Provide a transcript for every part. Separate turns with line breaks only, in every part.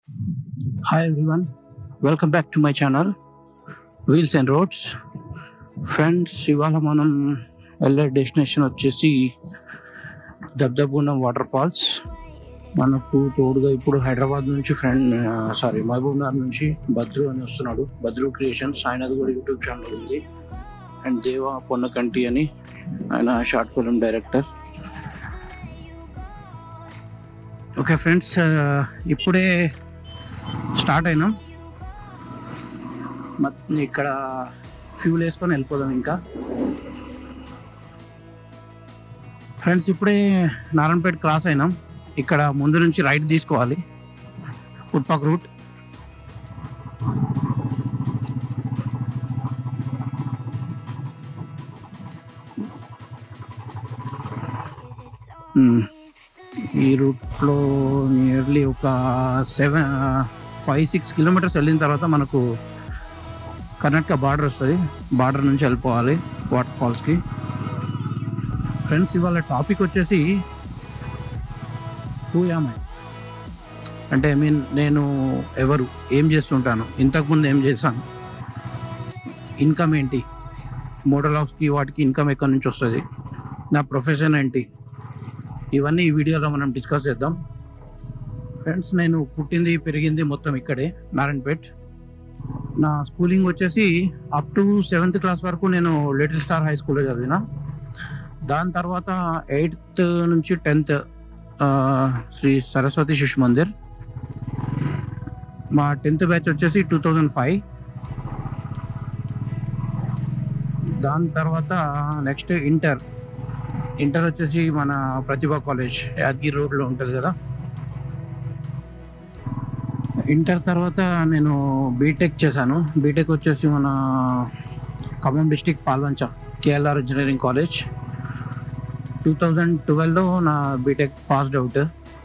Hi everyone welcome back to my channel wheels and roads friends ఇవాళ మనం వెళ్ళే destination వచ్చేసి దబ్దబునం వాటర్ ఫాల్స్ మనకు తోడుగా ఇప్పుడు హైదరాబాద్ నుంచి ఫ్రెండ్ సారీ మహబూబ్ నగర్ నుంచి భద్రు అని వస్తున్నాడు భద్రు క్రియేషన్స్ ఆయనది కూడా యూట్యూబ్ ఛానల్ ఉంది అండ్ దేవా పొన్నకంటి అని ఆయన short film director okay friends ఇప్పుడే స్టార్ట్ అయినాం మొత్తం ఇక్కడ ఫ్యూల్ వేసుకొని వెళ్ళిపోదాం ఇంకా ఫ్రెండ్స్ ఇప్పుడే నారాయణపేట క్రాస్ అయినాం ఇక్కడ ముందు నుంచి రైట్ తీసుకోవాలి ఫుట్పాక్ రూట్ మ్మ్. ఈ రూట్లో నియర్లీ ఒక సెవెన్ ఫైవ్ సిక్స్ కిలోమీటర్స్ వెళ్ళిన తర్వాత మనకు కర్ణాటక బార్డర్ వస్తుంది బార్డర్ నుంచి వెళ్ళిపోవాలి వాటర్ ఫాల్స్కి ఫ్రెండ్స్ ఇవాళ టాపిక్ వచ్చేసి హూ యామ్ ఐ అంటే ఐ మీన్ నేను ఎవరు ఏం చేస్తుంటాను ఇంతకుముందు ఏం చేశాను ఇన్కమ్ ఏంటి మోటార్ హౌస్కి వాటికి ఇన్కమ్ ఎక్కడి నుంచి వస్తుంది నా ప్రొఫెషన్ ఏంటి ఇవన్నీ ఈ వీడియోలో మనం డిస్కస్ చేద్దాం ఫ్రెండ్స్ నేను పుట్టింది పెరిగింది మొత్తం ఇక్కడే నారాయణపేట్ నా స్కూలింగ్ వచ్చేసి అప్ టు సెవెంత్ క్లాస్ వరకు నేను లిటిల్ స్టార్ హై స్కూల్లో చదివిన దాని తర్వాత ఎయిత్ నుంచి టెన్త్ శ్రీ సరస్వతి శిశు మందిర్ మా టెన్త్ బ్యాచ్ వచ్చేసి టూ థౌజండ్ ఫైవ్ దాని తర్వాత నెక్స్ట్ ఇంటర్ ఇంటర్ వచ్చేసి మన ప్రతిభా కాలేజ్ యాదగిరి రోడ్లో ఉంటుంది కదా ఇంటర్ తర్వాత నేను బీటెక్ చేశాను బీటెక్ వచ్చేసి మన Khammam district Palvancha KLR engineering college two thousand ట్వెల్వ్లో నా బీటెక్ పాస్డ్ అవుట్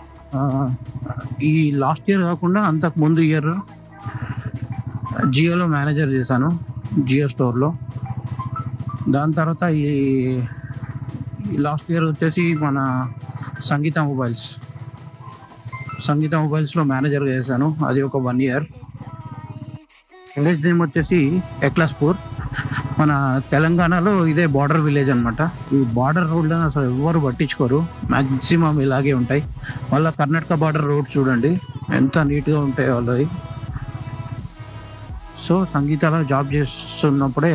ఈ లాస్ట్ ఇయర్ కాకుండా అంతకు ముందు ఇయర్ జియోలో మేనేజర్ చేశాను జియో స్టోర్లో దాని తర్వాత ఈ లాస్ట్ ఇయర్ వచ్చేసి మన సంగీత మొబైల్స్ సంగీత మొబైల్స్లో మేనేజర్గా చేశాను అది ఒక వన్ ఇయర్ విలేజ్ నేమ్ వచ్చేసి ఎక్లాస్పూర్ మన తెలంగాణలో ఇదే బార్డర్ విలేజ్ అనమాట ఈ బార్డర్ రోడ్లను అసలు ఎవ్వరు పట్టించుకోరు మ్యాక్సిమం ఇలాగే ఉంటాయి మళ్ళీ కర్ణాటక బార్డర్ రోడ్ చూడండి ఎంత నీట్గా ఉంటాయి వాళ్ళవి సో సంగీతాలో జాబ్ చేస్తున్నప్పుడే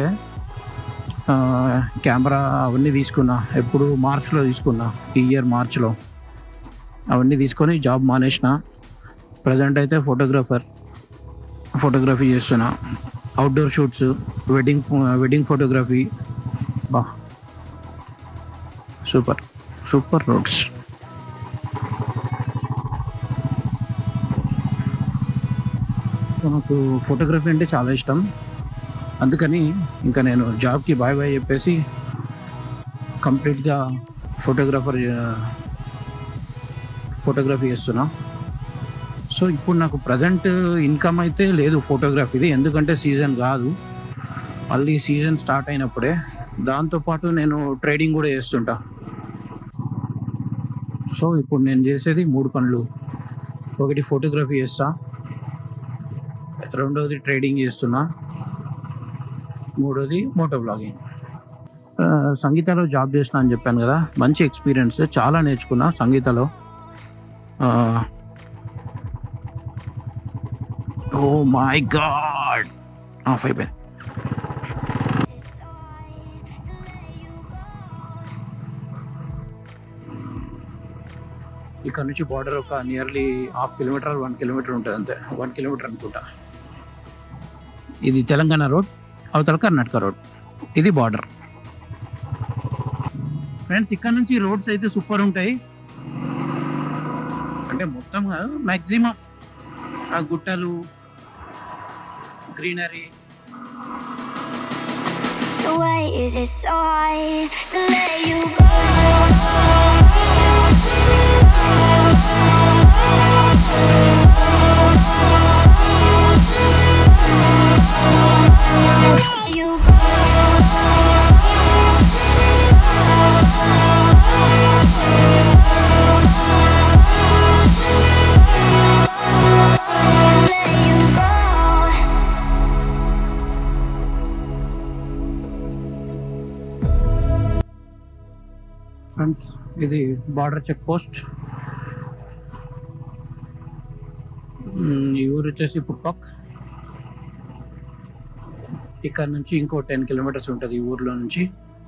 కెమెరా అవన్నీ తీసుకున్నా ఎప్పుడు మార్చ్లో తీసుకున్నా ఈ ఇయర్ మార్చ్లో అవన్నీ తీసుకొని జాబ్ మానేసిన ప్రజెంట్ అయితే ఫోటోగ్రాఫర్ ఫోటోగ్రఫీ చేస్తున్నా outdoor shoots wedding wedding photography బా సూపర్ సూపర్ రోడ్స్ నాకు ఫోటోగ్రఫీ అంటే చాలా ఇష్టం అందుకని ఇంకా నేను జాబ్కి బాయ్ బాయ్ చెప్పేసి కంప్లీట్గా ఫోటోగ్రాఫర్ ఫోటోగ్రఫీ చేస్తున్నా సో ఇప్పుడు నాకు ప్రజెంట్ ఇన్కమ్ అయితే లేదు ఫోటోగ్రఫీది ఎందుకంటే సీజన్ కాదు మళ్ళీ సీజన్ స్టార్ట్ అయినప్పుడే దాంతోపాటు నేను ట్రేడింగ్ కూడా చేస్తుంటా సో ఇప్పుడు నేను చేసేది మూడు పనులు ఒకటి ఫోటోగ్రఫీ చేస్తా రెండోది ట్రేడింగ్ చేస్తున్నా మూడోది మోటో బ్లాగింగ్ సంగీతలో జాబ్ చేసిన అని చెప్పాను కదా మంచి ఎక్స్పీరియన్స్ చాలా నేర్చుకున్నా సంగీతలో ఓ మై గాడ్ ఆఫ్ అయిపోయింది ఇక్కడ నుంచి బార్డర్ ఒక nearly half kilometre one kilometre ఉంటుంది అంతే వన్ కిలోమీటర్ అనుకుంటా ఇది తెలంగాణ రోడ్ అవతల కర్ణాటక రోడ్ ఇది బార్డర్ ఫ్రెండ్స్ ఇక్కడ నుంచి రోడ్స్ అయితే సూపర్ ఉంటాయి అంటే మొత్తం కాదు మ్యాక్సిమం ఆ గుట్టలు greenery
So why is it so hard to let you go? Let you go. let you go.
Friends ఇది బార్డర్ చెక్ పోస్ట్ మ్మ్, ఈ ఊరు వచ్చేసి పుట్పాక్ ఇక్కడ నుంచి ఇంకో టెన్ కిలోమీటర్స్ ఉంటుంది ఈ ఊర్లో నుంచి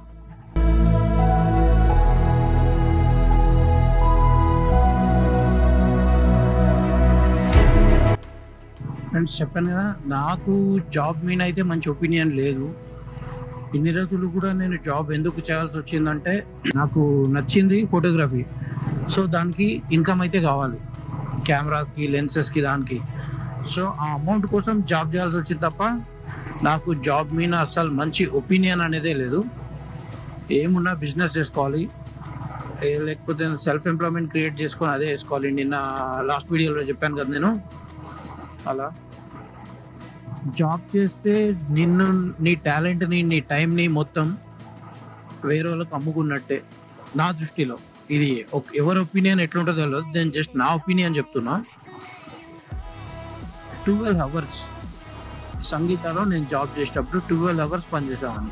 ఫ్రెండ్స్ చెప్పాను కదా నాకు జాబ్ మీద అయితే మంచి ఒపీనియన్ లేదు ఇన్ని రోజులు కూడా నేను జాబ్ ఎందుకు చేయాల్సి వచ్చిందంటే నాకు నచ్చింది ఫోటోగ్రఫీ సో దానికి ఇన్కమ్ అయితే కావాలి కెమెరాకి లెన్సెస్కి దానికి సో ఆ అమౌంట్ కోసం జాబ్ చేయాల్సి వచ్చింది తప్ప నాకు జాబ్ మీద అసలు మంచి ఒపీనియన్ అనేదే లేదు ఏమున్నా బిజినెస్ చేసుకోవాలి ఏ లేకపోతే సెల్ఫ్ ఎంప్లాయ్మెంట్ క్రియేట్ చేసుకొని అదే వేసుకోవాలి నిన్న లాస్ట్ వీడియోలో చెప్పాను కదా నేను అలా జాబ్ చేస్తే నిన్ను నీ టాలెంట్ని నీ టైంని మొత్తం వేరే వాళ్ళకి అమ్ముకున్నట్టే నా దృష్టిలో ఇది ఒక- ఎవరి ఒపీనియన్ ఎట్లుంటుందో తెలియదు నేను జస్ట్ నా ఒపీనియన్ చెప్తున్నా ట్వెల్వ్ అవర్స్ సంగీతాలో నేను జాబ్ చేసేటప్పుడు ట్వెల్వ్ అవర్స్ పనిచేసేవాడిని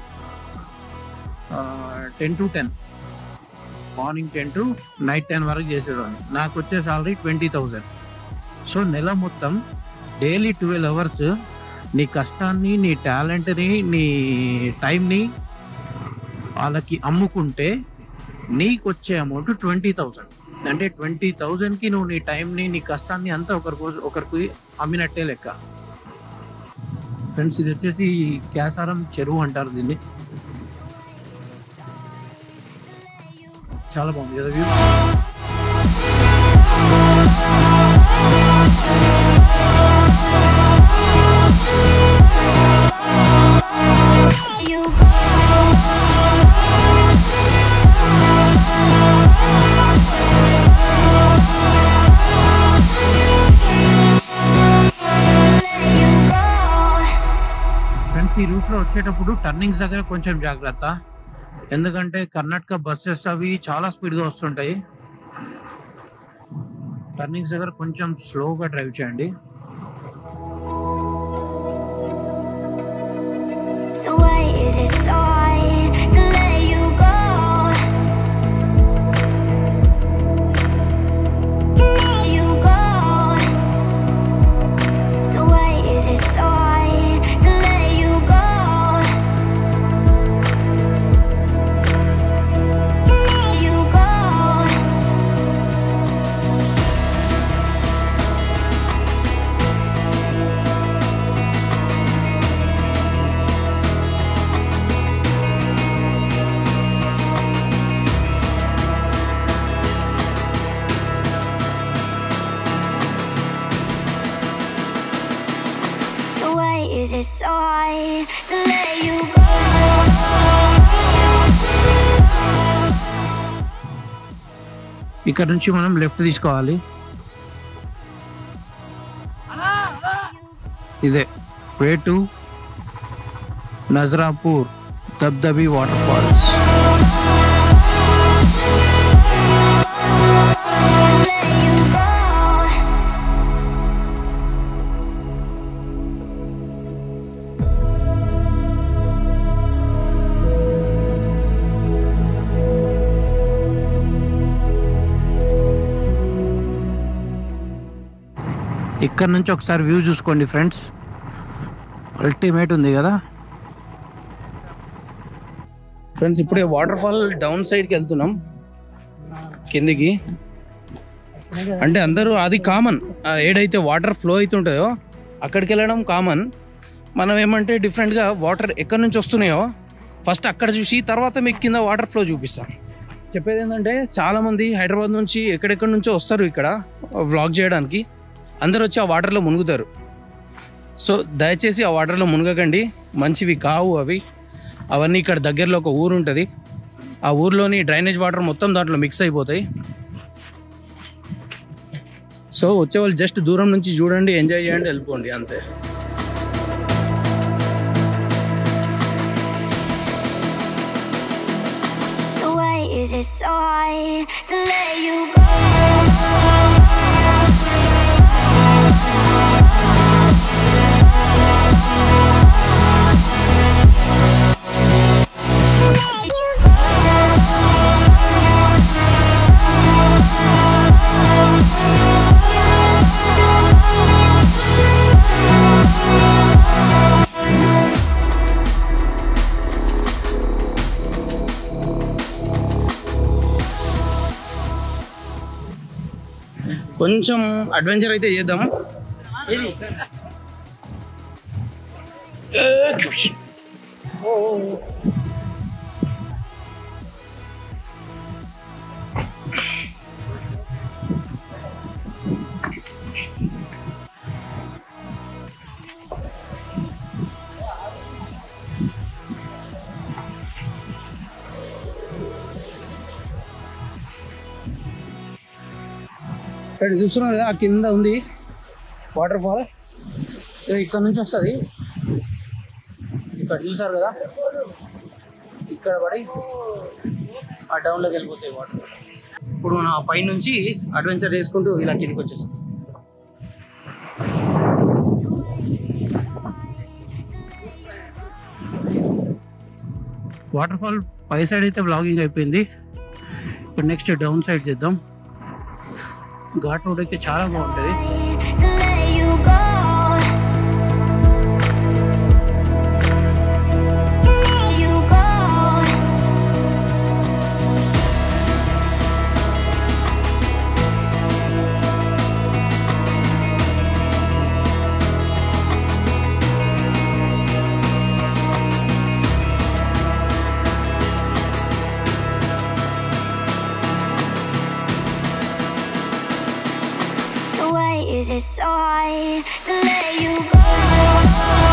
ten to ten morning ten to night ten వరకు చేసేవాడిని నాకు వచ్చే సాలరీ ట్వంటీ థౌజండ్ సో నెల మొత్తం డైలీ ట్వెల్వ్ అవర్స్ నీ కష్టాన్ని నీ టాలెంట్ని నీ టైంని వాళ్ళకి అమ్ముకుంటే నీకు వచ్చే అమౌంట్ ట్వంటీ థౌజండ్ అంటే ట్వంటీ థౌజండ్కి నువ్వు నీ టైంని నీ కష్టాన్ని అంతా ఒకరికి ఒకరికి అమ్మినట్టే లెక్క ఫ్రెండ్స్ ఇది వచ్చేసి కేసారం చెరువు అంటారు దీన్ని చాలా బాగుంది కదా view
You go. Let you go.
Friends ఈ రూట్ లో వచ్చేటప్పుడు టర్నింగ్స్ దగ్గర కొంచెం జాగ్రత్త ఎందుకంటే కర్ణాటక బస్సెస్ అవి చాలా స్పీడ్ గా వస్తుంటాయి టర్నింగ్స్ దగ్గర కొంచెం స్లోగా డ్రైవ్ చేయండి
So why is it so hard to let you go? To let you go. So why is it so hard to let you go? To let you go. So why is it so hard to let you go?
ఇక్కడ నుంచి మనం left తీసుకోవాలి ఇదే way to Nazarapur Dabdabi waterfalls
Let you go.
ఇక్కడ నుంచి ఒకసారి view చూసుకోండి friends ultimate ఉంది కదా ఫ్రెండ్స్ ఇప్పుడే వాటర్ ఫాల్ డౌన్ సైడ్కి వెళ్తున్నాం కిందికి అంటే అందరూ అది కామన్ ఏడైతే వాటర్ ఫ్లో అవుతుంటాయో అక్కడికి వెళ్ళడం కామన్ మనం ఏమంటే డిఫరెంట్గా వాటర్ ఎక్కడి నుంచి వస్తున్నాయో ఫస్ట్ అక్కడ చూసి తర్వాత మీకు కింద వాటర్ ఫ్లో చూపిస్తాం చెప్పేది ఏంటంటే చాలామంది హైదరాబాద్ నుంచి ఎక్కడెక్కడి నుంచో వస్తారు ఇక్కడ వ్లాగ్ చేయడానికి అందరూ వచ్చి ఆ వాటర్లో మునుగుతారు సో దయచేసి ఆ వాటర్లో మునగకండి మంచివి కావు అవి అవన్నీ ఇక్కడ దగ్గరలో ఒక ఊరు ఉంటుంది ఆ ఊర్లోని డ్రైనేజ్ వాటర్ మొత్తం దాంట్లో మిక్స్ అయిపోతాయి సో వచ్చే వాళ్ళు జస్ట్ దూరం నుంచి చూడండి ఎంజాయ్ చేయండి వెళ్ళిపోండి అంతే
So why is it so hard to let you go?
కొంచెం అడ్వెంచర్ అయితే చేద్దాం ఇక్కడ చూస్తున్నారు కదా ఆ కింద ఉంది వాటర్ ఫాల్ ఇక్కడ నుంచి వస్తుంది ఇక్కడ చూసారు కదా ఇక్కడ పడి ఆ డౌన్లోకి వెళ్ళిపోతాయి వాటర్ ఇప్పుడు మనం ఆ పై నుంచి అడ్వెంచర్ చేసుకుంటూ ఇలా కిందికి వచ్చేస్తాం
వాటర్ ఫాల్ పై సైడ్ అయితే బ్లాగింగ్ అయిపోయింది ఇప్పుడు నెక్స్ట్ డౌన్ సైడ్ చేద్దాం ఘాట్ రోడ్ అయితే చాలా బాగుంటుంది
to let you go. Let you go. So why is it so hard to let you go?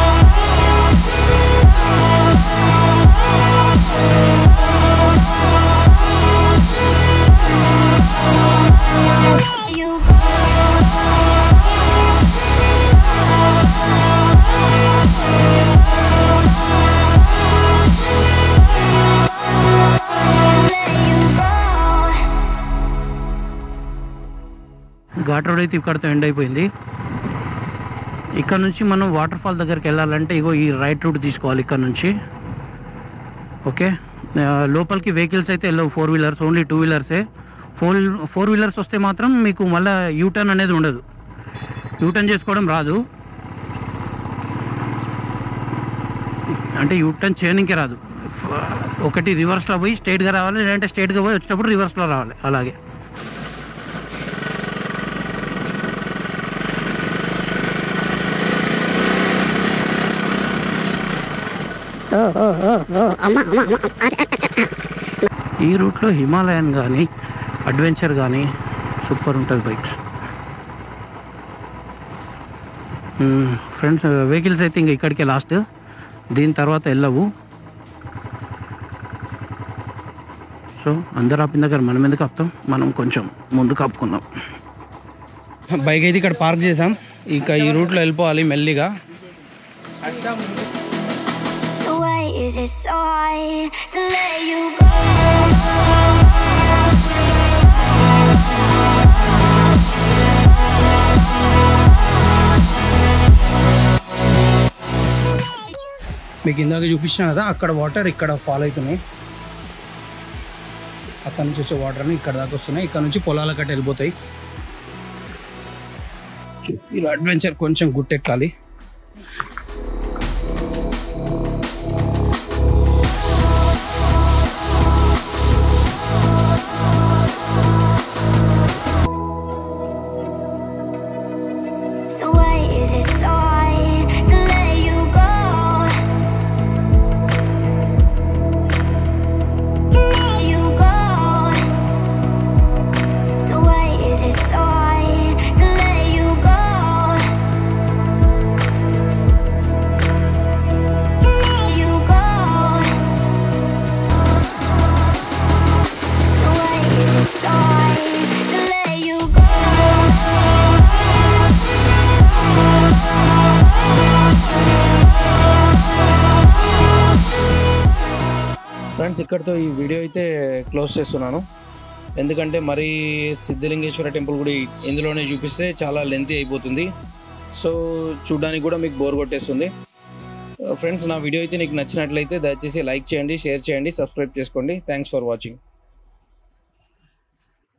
Let you go. Let you go.
Ghat road అయితే ఇక్కడతో ఎండ్ అయిపోయింది ఇక్కడ నుంచి మనం వాటర్ ఫాల్ దగ్గరికి వెళ్ళాలంటే ఇగో ఈ రైట్ రూట్ తీసుకోవాలి ఇక్కడ నుంచి ఓకే ఆ, లోపలికి వెహికల్స్ అయితే వెళ్ళవు ఫోర్ వీలర్స్ ఓన్లీ టూ వీలర్సే ఫోర్ ఫోర్ వీలర్స్ వస్తే మాత్రం మీకు మళ్ళీ యూటర్న్ అనేది ఉండదు యూటర్న్ చేసుకోవడం రాదు అంటే యూటర్న్ చేయడానికి రాదు ఫ- ఒకటి రివర్స్లో పోయి స్ట్రైట్గా రావాలి లేదంటే స్ట్రైట్గా పోయి వచ్చేటప్పుడు రివర్స్లో రావాలి అలాగే ఈ రూట్లో హిమాలయన్ కానీ అడ్వెంచర్ కానీ సూపర్ ఉంటుంది బైక్స్ ఫ్రెండ్స్ వెహికల్స్ అయితే ఇంకా ఇక్కడికే లాస్ట్ దీని తర్వాత వెళ్ళవు సో అందరు ఆపిన దగ్గర మనం ఎందుకు ఆపుతాం మనం కొంచెం ముందుకు ఆపుకుందాం
బైక్ అయితే ఇక్కడ పార్క్ చేసాం ఇంకా ఈ రూట్లో వెళ్ళిపోవాలి మెల్లిగా
So why is it so hard to let you go?
మీకు ఇందాక చూపించిన కదా అక్కడ వాటర్ ఇక్కడ ఫాల్ అవుతున్నాయి అక్కడ నుంచి వచ్చే వాటర్ అని ఇక్కడ దాకా వస్తున్నాయి ఇక్కడ నుంచి పొలాల కట్ట వెళ్ళిపోతాయి ఇలా అడ్వెంచర్ కొంచెం గుట్టెక్కాలి
So why is it so hard to let you go? Let you go. So why is it so hard to let you go? Let you go. So why is it so hard to let you go?
Friends ఇక్కడితో ఈ video అయితే close చేస్తున్నాను ఎందుకంటే మరి Siddhalingeshwara temple కూడా ఇందులోనే చూపిస్తే చాలా లెంతీ అయిపోతుంది సో చూడడానికి కూడా మీకు బోర్ కొట్టేస్తుంది ఫ్రెండ్స్ నా వీడియో అయితే నీకు నచ్చినట్లయితే దయచేసి లైక్ చేయండి షేర్ చేయండి సబ్స్క్రైబ్ చేసుకోండి థ్యాంక్స్ ఫర్ వాచింగ్